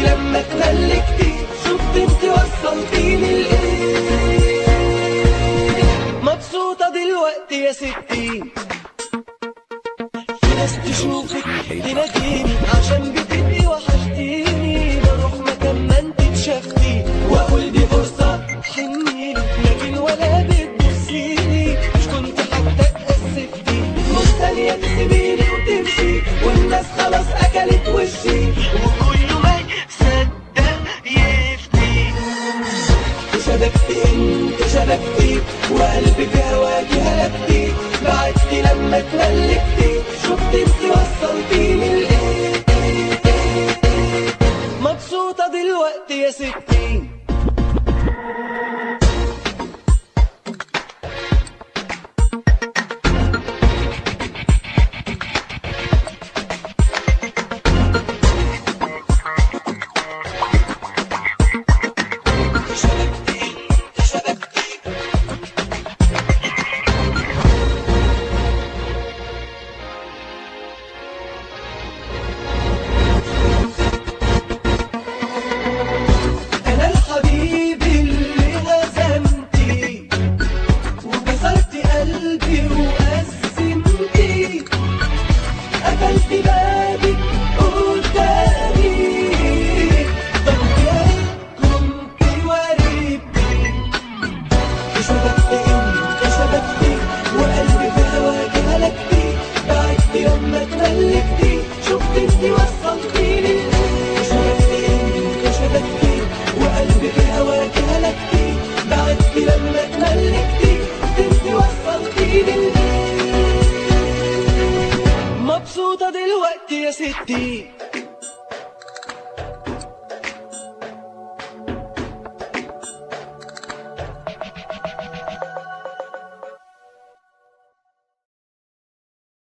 لما اتملكتي شفت انت وصلتيني لايه مبسوطة دلوقتي يا ستي في ناس تشوفك تناديني عشان بتبقي وحشتيني بروح مكان ما انت اتشافتي واقول دي فرصة حنيني لكن ولا بتبصيني مش كنت حتى اتأسفتي مستنية تسيبيني وتمشي والناس خلاص اكلت وشي وكله ما يصدق يفتي شبكتي انت شبكتي وقلبك هواكي هلكتي بعدتي لما اتملكتي شفت انت وصلتيني لايه مبسوطة دلوقتي يا ستي